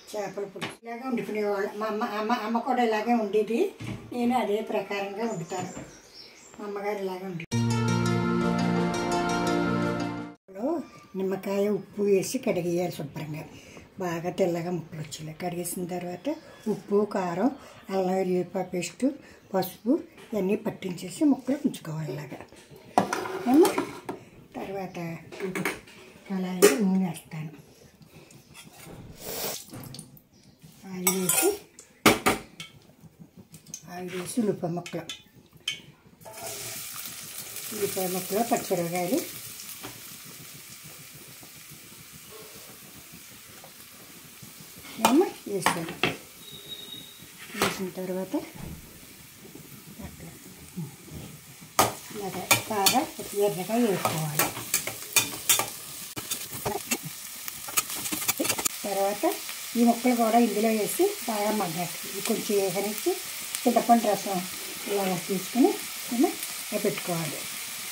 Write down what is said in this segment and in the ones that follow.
చేపల పులుసు ఇలాగే వండుకునేవాళ్ళు మా అమ్మ అమ్మ అమ్మ కూడా ఇలాగే ఉండేది నేను అదే ప్రకారంగా వండుతాను మా అమ్మగారు ఇలాగే వండి నిమ్మకాయ ఉప్పు వేసి కడిగేయాలి శుభ్రంగా బాగా తెల్లగా ముక్కలు వచ్చేలా కడిగేసిన తర్వాత ఉప్పు కారం అల్లం వెల్లిపాయ పేస్టు పసుపు ఇవన్నీ పట్టించేసి ముక్కలు ఉంచుకోవాలి ఇలాగా ఏమో తర్వాత అలాగే నూనె వేస్తాను ఆయిల్ వేసి ఆయిల్ వేసి ఉల్లిపాయ ముక్కలు ఉల్లిపాయ ముక్కలు పచ్చిమిరపకాయలు ఏమో వేసాను వేసిన తర్వాత అట్లా ఇలాగా బాగా ఎర్రగా వేసుకోవాలి తర్వాత ఈ ముక్కలు కూడా ఇందులో వేసి బాగా మగ్గాలి ఇది కొంచెం వేగనిచ్చి చింతపండు రసం ఇలా తీసుకుని ఏమో ఇలా పెట్టుకోవాలి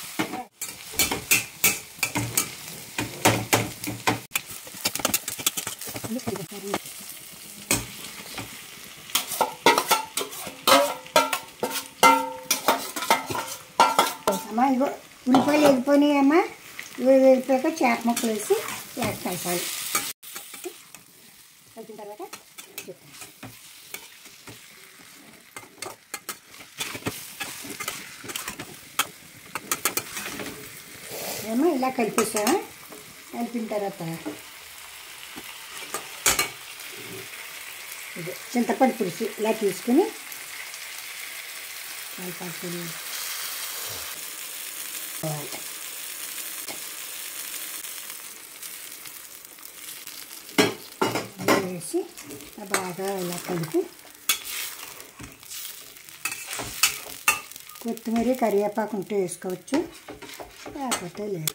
అమ్మా ఇగో ఉల్లిపాయలు వెళ్ళిపోయినాయమ్మా ఇవి వెళ్ళిపోయాక చేప ముక్కలు వేసి ఇలా కలపాలి కలిపిన తర్వాత చెప్తాను. ఏమో ఇలా కలిపేసామా కలిపిన తర్వాత ఇది చింతపండు పులుసు ఇలా తీసుకుని కలపాలి ఇలా వేసి బాగా ఇలా కలిపి కొత్తిమీర కరివేపాకు ఉంటే వేసుకోవచ్చు లేకపోతే లేదు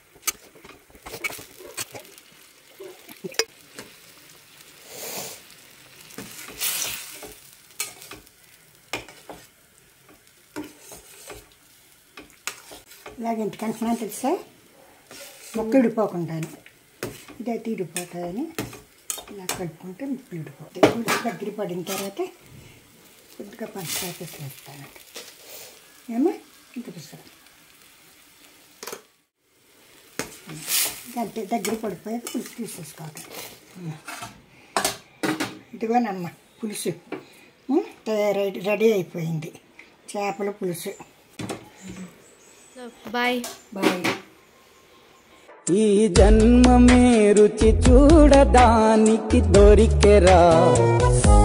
ఇలాగ ఎందుకంటున్నాను తెలుసా మొక్క ఇడిపోకుండాను ఇదైతే ఇడిపోతాయని ఇలా కలుపుకుంటే ముక్కలు ఇడిపోతాయి పులుసు దగ్గర పడిన తర్వాత కొద్దిగా పంచదార వేస్తాను ఏమో ఇంక పుస్తకం అంతే దగ్గర పడిపోయాక పులుసు తీసేసుకోవాలి ఇదిగోనమ్మ పులుసు ఉం, తయారై రెడీ అయిపోయింది చేపల పులుసు బాయ్ బాయ్ ఈ జన్మమే రుచి చూడడానికి దొరికెరా